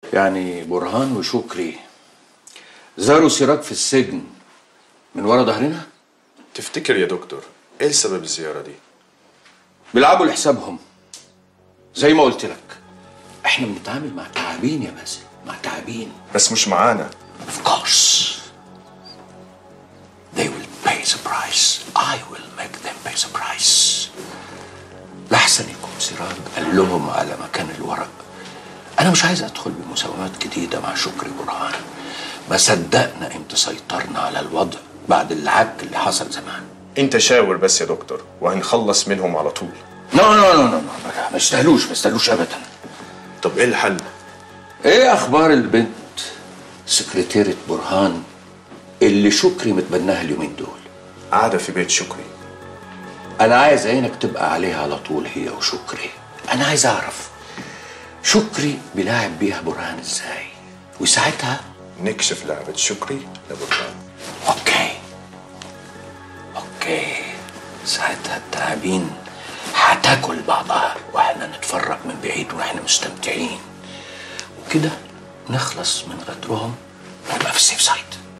يعني برهان وشكري زاروا سراج في السجن من ورا ظهرنا تفتكر يا دكتور ايه السبب الزيارة دي؟ بيلعبوا لحسابهم زي ما قلت لك احنا بنتعامل مع تعابين يا باسل مع تعابين بس مش معانا Of course. They will pay the price. I will make them pay the price. لحسن يكون سراج قال لهم على مكان الورق أنا مش عايز أدخل بمساومات جديدة مع شكري برهان ما صدقنا إمتى سيطرنا على الوضع بعد العك اللي حصل زمان انت شاور بس يا دكتور وهنخلص منهم على طول نو نو نو نو ما يستاهلوش ما يستاهلوش أبدا طب ايه الحل؟ ايه اخبار البنت سكرتيرة برهان اللي شكري متبناها اليومين دول قاعدة في بيت شكري انا عايز عينك تبقى عليها على طول هي وشكري انا عايز اعرف شكري بيلاعب بيها برهان ازاي وساعتها نكشف لعبة شكري لبرهان اوكي اوكي ساعتها التعابين هتاكل بعضها واحنا نتفرج من بعيد واحنا مستمتعين وكده نخلص من غدرهم ونبقى في السيف سايد